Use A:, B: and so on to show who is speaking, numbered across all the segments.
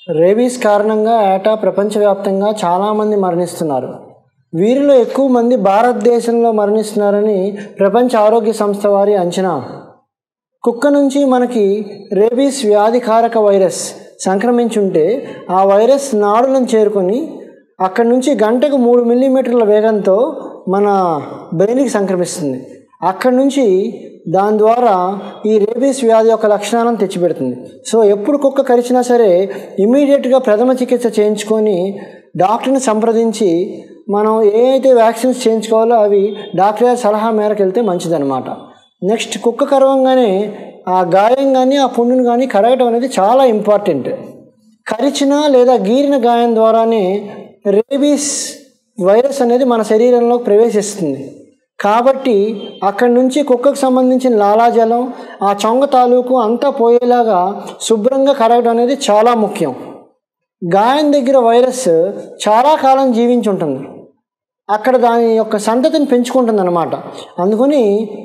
A: rabies కారణంగా ఏటా ప్రపంచవ్యాప్తంగా చాలామంది మరణిస్తున్నారు వీరిలో ఎక్కువ మంది భారతదేశంలో మరణిస్తున్నారని ప్రపంచ ఆరోగ్య సంస్థ వారి అంచనా కుక్క నుంచి మనకి రేబీస్ వ్యాధికారక వైరస్ సంక్రమించుంటే ఆ వైరస్ నాడులను చేరుకొని అక్కడి నుంచి గంటకు మూడు మిల్లీమీటర్ల వేగంతో మన బ్రెయిన్కి సంక్రమిస్తుంది అక్కడి నుంచి దాని ద్వారా ఈ రేబీస్ వ్యాధి యొక్క లక్షణాలను తెచ్చిపెడుతుంది సో ఎప్పుడు కుక్క కరిచినా సరే ఇమీడియట్గా ప్రథమ చికిత్స చేయించుకొని డాక్టర్ని సంప్రదించి మనం ఏ అయితే వ్యాక్సిన్స్ చేయించుకోవాలో అవి డాక్టర్ గారి సలహా మేరకు వెళ్తే మంచిదన్నమాట నెక్స్ట్ కుక్క కరవంగానే ఆ గాయం కానీ ఆ పుండును కానీ కడగటం అనేది చాలా ఇంపార్టెంట్ కరిచిన లేదా గీరిన గాయం ద్వారానే రేబీస్ వైరస్ అనేది మన శరీరంలోకి ప్రవేశిస్తుంది కాబట్టి అక్కడి నుంచి కుక్కకు సంబంధించిన లాలాజలం ఆ చొంగ తాలూకు అంతా పోయేలాగా శుభ్రంగా కడగడం అనేది చాలా ముఖ్యం గాయం దగ్గర వైరస్ చాలా కాలం జీవించి ఉంటుంది అక్కడ దాని యొక్క సంతతిని పెంచుకుంటుంది అనమాట అందుకని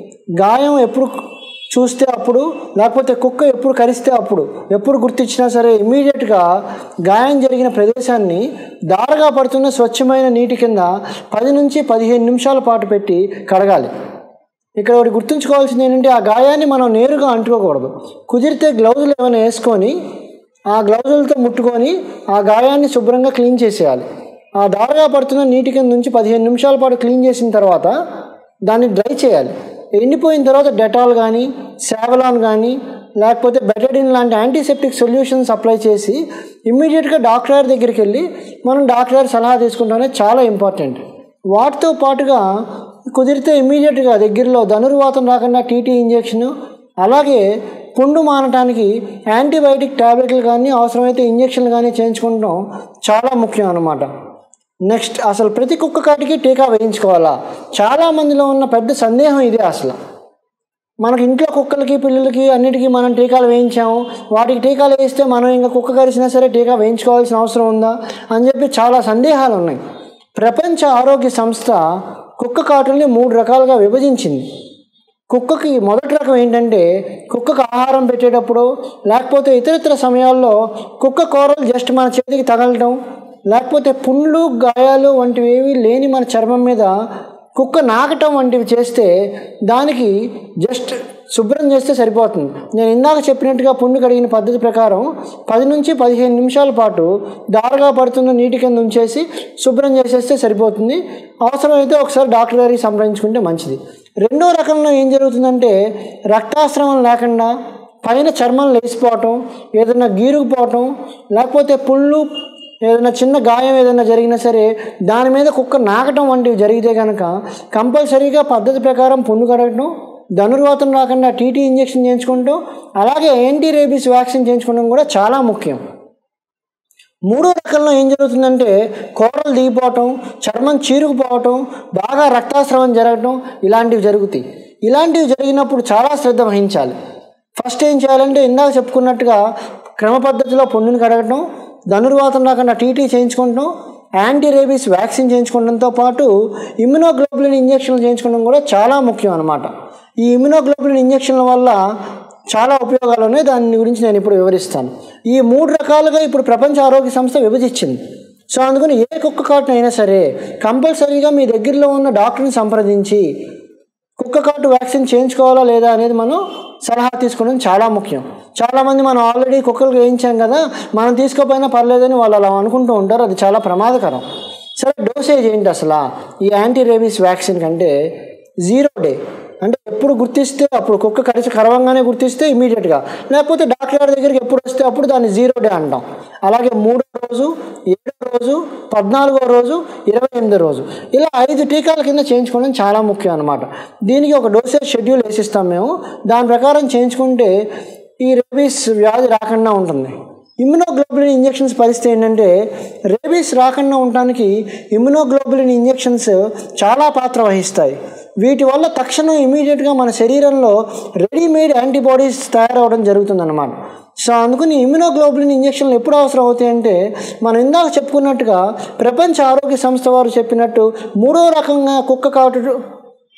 A: గాయం ఎప్పుడు చూస్తే అప్పుడు లేకపోతే కుక్క ఎప్పుడు కరిస్తే అప్పుడు ఎప్పుడు గుర్తించినా సరే ఇమీడియట్గా గాయం జరిగిన ప్రదేశాన్ని దారగా పడుతున్న స్వచ్ఛమైన నీటి కింద పది నుంచి పదిహేను నిమిషాల పాటు పెట్టి కడగాలి ఇక్కడ ఒకటి గుర్తుంచుకోవాల్సింది ఏంటంటే ఆ గాయాన్ని మనం నేరుగా అంటుకోకూడదు కుదిరితే గ్లౌజులు ఏమైనా వేసుకొని ఆ గ్లౌజులతో ముట్టుకొని ఆ గాయాన్ని శుభ్రంగా క్లీన్ చేసేయాలి ఆ దారగా పడుతున్న నీటి కింద నుంచి పదిహేను నిమిషాల పాటు క్లీన్ చేసిన తర్వాత దాన్ని డ్రై చేయాలి ఎండిపోయిన తర్వాత డెటాల్ కానీ సావలాన్ కానీ లేకపోతే బెటడిన్ లాంటి యాంటీసెప్టిక్ సొల్యూషన్స్ అప్లై చేసి ఇమ్మీడియట్గా డాక్టర్ గారి దగ్గరికి వెళ్ళి మనం డాక్టర్ గారి సలహా తీసుకుంటాం అనేది చాలా ఇంపార్టెంట్ వాటితో పాటుగా కుదిరితే ఇమ్మీడియట్గా దగ్గరలో ధనుర్వాతం రాకుండా టీటీ ఇంజెక్షన్ అలాగే పుండు మానటానికి యాంటీబయాటిక్ ట్యాబ్లెట్లు కానీ అవసరమైతే ఇంజెక్షన్లు కానీ చేయించుకుంటాం చాలా ముఖ్యం అన్నమాట నెక్స్ట్ అసలు ప్రతి కుక్క కాటికి టీకా వేయించుకోవాలా చాలామందిలో ఉన్న పెద్ద సందేహం ఇదే అసలు మనకి ఇంట్లో కుక్కలకి పిల్లలకి అన్నిటికీ మనం టీకాలు వేయించాము వాటికి టీకాలు వేస్తే మనం ఇంకా కుక్క కరిచినా సరే టీకా వేయించుకోవాల్సిన అవసరం ఉందా అని చెప్పి చాలా సందేహాలు ఉన్నాయి ప్రపంచ ఆరోగ్య సంస్థ కుక్క కాటుల్ని మూడు రకాలుగా విభజించింది కుక్కకి మొదటి రకం ఏంటంటే కుక్కకు ఆహారం పెట్టేటప్పుడు లేకపోతే ఇతరితర సమయాల్లో కుక్క కూరలు జస్ట్ మన చేతికి తగలటం లేకపోతే పుండ్లు గాయాలు వంటివి ఏవి లేని మన చర్మం మీద కుక్క నాకటం వంటివి చేస్తే దానికి జస్ట్ శుభ్రం చేస్తే సరిపోతుంది నేను ఇందాక చెప్పినట్టుగా పుండు కడిగిన పద్ధతి ప్రకారం పది నుంచి పదిహేను నిమిషాల పాటు దారగా పడుతున్న నీటి కింద ఉంచేసి శుభ్రం చేసేస్తే సరిపోతుంది అవసరమైతే ఒకసారి డాక్టర్ గారికి సంప్రదించుకుంటే మంచిది రెండో రకంలో ఏం జరుగుతుందంటే రక్తాశ్రమం లేకుండా పైన చర్మం లేచిపోవటం ఏదైనా గీరుకుపోవటం లేకపోతే పుళ్ళు ఏదైనా చిన్న గాయం ఏదైనా జరిగినా సరే దాని మీద కుక్క నాకటం వంటివి జరిగితే కనుక కంపల్సరీగా పద్ధతి ప్రకారం పుండు కడగటం ధనుర్వాతం రాకుండా టీటీ ఇంజెక్షన్ చేయించుకుంటాం అలాగే యాంటీ రేబీస్ వ్యాక్సిన్ చేయించుకోవడం కూడా చాలా ముఖ్యం మూడో రకంలో ఏం జరుగుతుందంటే కూరలు దిగిపోవటం చర్మం చీరుకుపోవటం బాగా రక్తాస్రావం జరగటం ఇలాంటివి జరుగుతాయి ఇలాంటివి జరిగినప్పుడు చాలా శ్రద్ధ వహించాలి ఫస్ట్ ఏం చేయాలంటే ఇందాక చెప్పుకున్నట్టుగా క్రమ పద్ధతిలో పుండుని కడగటం ధనుర్వాతం రాకుండా టీటీ చేయించుకుంటాం యాంటీ రేబీస్ వ్యాక్సిన్ చేయించుకోవడంతో పాటు ఇమ్యునోగ్లోబులిన్ ఇంజెక్షన్లు చేయించుకోవడం కూడా చాలా ముఖ్యం అనమాట ఈ ఇమ్యునోగ్లోబులిన్ ఇంజెక్షన్ల వల్ల చాలా ఉపయోగాలు ఉన్నాయి దాని గురించి నేను ఇప్పుడు వివరిస్తాను ఈ మూడు రకాలుగా ఇప్పుడు ప్రపంచ ఆరోగ్య సంస్థ విభజించింది సో అందుకని ఏ కుక్క కాటున అయినా సరే కంపల్సరీగా మీ దగ్గరలో ఉన్న డాక్టర్ని సంప్రదించి కుక్క కాటు వ్యాక్సిన్ చేయించుకోవాలా లేదా అనేది మనం సలహా తీసుకోవడం చాలా ముఖ్యం చాలామంది మనం ఆల్రెడీ కుక్కలకు వేయించాం కదా మనం తీసుకోపోయినా పర్లేదని వాళ్ళు అలా అనుకుంటూ ఉంటారు అది చాలా ప్రమాదకరం సరే డోసేజ్ ఏంటి అసలు ఈ యాంటీ రేబీస్ వ్యాక్సిన్ కంటే జీరో డే అంటే ఎప్పుడు గుర్తిస్తే అప్పుడు కుక్క కరిచి కరవంగానే గుర్తిస్తే ఇమీడియట్గా లేకపోతే డాక్టర్ గారి దగ్గరికి ఎప్పుడు వస్తే అప్పుడు దాన్ని జీరో డే అంటాం అలాగే మూడో రోజు ఏడో రోజు పద్నాలుగో రోజు ఇరవై ఎనిమిదో రోజు ఇలా ఐదు టీకాల కింద చేయించుకోవడం చాలా ముఖ్యం అనమాట దీనికి ఒక డోసేజ్ షెడ్యూల్ వేసిస్తాం మేము దాని ప్రకారం చేయించుకుంటే ఈ రేబీస్ వ్యాధి రాకుండా ఉంటుంది ఇమ్యునోగ్లోబులిన్ ఇంజెక్షన్స్ పరిస్థితి ఏంటంటే రేబీస్ రాకుండా ఉండటానికి ఇమ్యునోగ్లోబులిన్ ఇంజెక్షన్స్ చాలా పాత్ర వహిస్తాయి వీటి వల్ల తక్షణం ఇమీడియట్గా మన శరీరంలో రెడీమేడ్ యాంటీబాడీస్ తయారవడం జరుగుతుందన్నమాట సో అందుకని ఇమ్యునోగ్లోబులిన్ ఇంజెక్షన్లు ఎప్పుడు అవసరం అవుతాయంటే మనం ఇందాక చెప్పుకున్నట్టుగా ప్రపంచ ఆరోగ్య సంస్థ వారు చెప్పినట్టు మూడో రకంగా కుక్క కాటు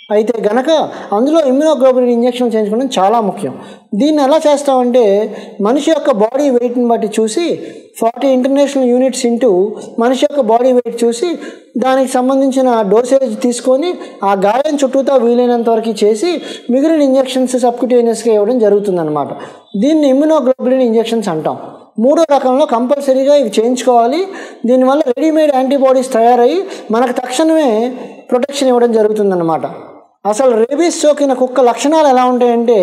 A: అయితే గనక అందులో ఇమ్యునోగ్లోబులిన్ ఇంజెక్షన్ చేయించుకోవడం చాలా ముఖ్యం దీన్ని ఎలా చేస్తామంటే మనిషి యొక్క బాడీ వెయిట్ని బట్టి చూసి ఫార్టీ ఇంటర్నేషనల్ యూనిట్స్ ఇంటూ మనిషి యొక్క బాడీ వెయిట్ చూసి దానికి సంబంధించిన డోసేజ్ తీసుకొని ఆ గాయం చుట్టూతా వీలైనంత వరకు చేసి మిగిలిన ఇంజెక్షన్స్ సబ్క్యూటేనియస్గా ఇవ్వడం జరుగుతుందన్నమాట దీన్ని ఇమ్యునోగ్లోబులిన్ ఇంజెక్షన్స్ అంటాం మూడో రకంలో కంపల్సరీగా ఇవి చేయించుకోవాలి దీనివల్ల రెడీమేడ్ యాంటీబాడీస్ తయారయ్యి మనకు తక్షణమే ప్రొటెక్షన్ ఇవ్వడం జరుగుతుందన్నమాట అసలు రేబీస్ సోకిన కుక్క లక్షణాలు ఎలా ఉంటాయంటే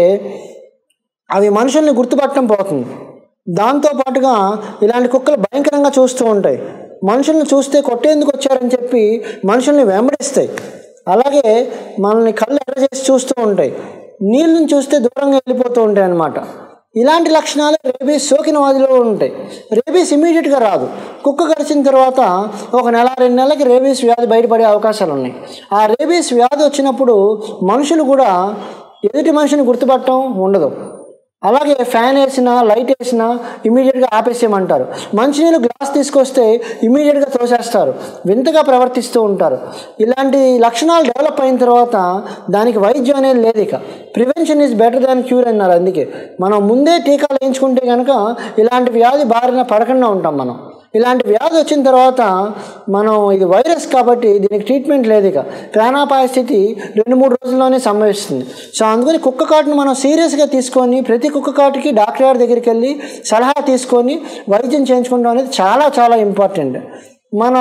A: అవి మనుషుల్ని గుర్తుపట్టడం పోతుంది దాంతో పాటుగా ఇలాంటి కుక్కలు భయంకరంగా చూస్తూ ఉంటాయి మనుషుల్ని చూస్తే కొట్టేందుకు వచ్చారని చెప్పి మనుషుల్ని వెంబడిస్తాయి అలాగే మనల్ని కళ్ళు ఎర్ర చేసి చూస్తూ ఉంటాయి నీళ్ళని చూస్తే దూరంగా వెళ్ళిపోతూ ఉంటాయి అన్నమాట ఇలాంటి లక్షణాలు రేబీస్ సోకిన వాదిలో ఉంటాయి రేబీస్ ఇమీడియట్గా రాదు కుక్క కరిచిన తర్వాత ఒక నెల రెండు నెలలకి రేబీస్ వ్యాధి బయటపడే అవకాశాలు ఉన్నాయి ఆ రేబీస్ వ్యాధి వచ్చినప్పుడు మనుషులు కూడా ఎదుటి మనిషిని గుర్తుపట్టడం ఉండదు అలాగే ఫ్యాన్ వేసినా లైట్ వేసినా ఇమీడియట్గా ఆపేసేయమంటారు మంచినీళ్ళు గ్లాస్ తీసుకొస్తే ఇమీడియట్గా తోసేస్తారు వింతగా ప్రవర్తిస్తూ ఉంటారు ఇలాంటి లక్షణాలు డెవలప్ అయిన తర్వాత దానికి వైద్యం అనేది లేదు ఇక prevention is better than cure అన్నారు అందుకే మనం ముందే టీకాలు వేయించుకుంటే కనుక ఇలాంటి వ్యాధి బారిన పడకుండా ఉంటాం మనం ఇలాంటి వ్యాధి వచ్చిన తర్వాత మనం ఇది వైరస్ కాబట్టి దీనికి ట్రీట్మెంట్ లేదు ఇక ప్రాణాపాయ స్థితి రెండు మూడు రోజుల్లోనే సంభవిస్తుంది సో అందుకని కుక్క కాటును మనం సీరియస్గా తీసుకొని ప్రతి కుక్క కాటుకి డాక్టర్ గారి దగ్గరికి వెళ్ళి సలహా తీసుకొని వైద్యం చేయించుకోవడం అనేది చాలా చాలా ఇంపార్టెంట్ మన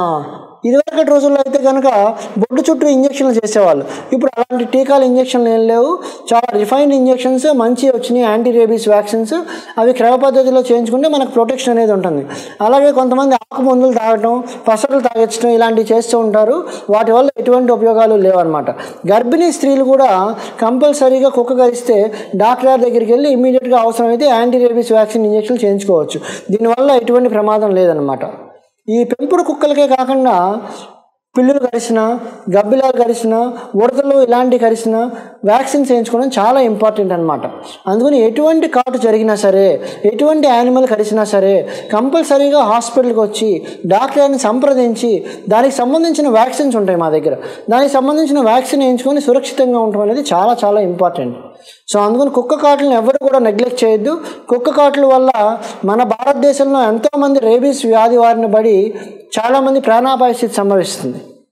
A: ఇదివరకటి రోజుల్లో అయితే కనుక బొడ్డు చుట్టూ ఇంజక్షన్లు చేసేవాళ్ళు ఇప్పుడు అలాంటి టీకాలు ఇంజక్షన్లు ఏం లేవు చాలా రిఫైన్డ్ ఇంజక్షన్స్ మంచి వచ్చినాయి యాంటీ రేబీస్ వ్యాక్సిన్స్ అవి క్రమ పద్ధతిలో చేయించుకుంటే మనకు ప్రొటెక్షన్ అనేది ఉంటుంది అలాగే కొంతమంది ఆకు మందులు తాగటం పసరులు తాగించడం ఇలాంటివి చేస్తూ ఉంటారు వాటి వల్ల ఎటువంటి ఉపయోగాలు లేవన్నమాట గర్భిణీ స్త్రీలు కూడా కంపల్సరీగా కుక్క కరిస్తే డాక్టర్ గారి దగ్గరికి వెళ్ళి ఇమీడియట్గా అవసరమైతే యాంటీ రేబీస్ వ్యాక్సిన్ ఇంజక్షన్లు చేయించుకోవచ్చు దీనివల్ల ఎటువంటి ప్రమాదం లేదనమాట ఈ పెంపుడు కుక్కలకే కాకుండా పిల్లులు కరిసిన గబ్బిలాలు కరిసిన ఉడతలు ఇలాంటి కరిసిన వ్యాక్సిన్ చేయించుకోవడం చాలా ఇంపార్టెంట్ అనమాట అందుకని ఎటువంటి కాటు జరిగినా సరే ఎటువంటి యానిమల్ కరిసినా సరే కంపల్సరీగా హాస్పిటల్కి వచ్చి డాక్టర్ని సంప్రదించి దానికి సంబంధించిన వ్యాక్సిన్స్ ఉంటాయి మా దగ్గర దానికి సంబంధించిన వ్యాక్సిన్ వేయించుకొని సురక్షితంగా ఉండటం అనేది చాలా చాలా ఇంపార్టెంట్ సో అందుకని కుక్క కాటులను ఎవరు కూడా నెగ్లెక్ట్ చేయొద్దు కుక్క కాటుల వల్ల మన భారతదేశంలో ఎంతోమంది రేబీస్ వ్యాధి వారిని పడి చాలామంది ప్రాణాపాయ స్థితి సంభవిస్తుంది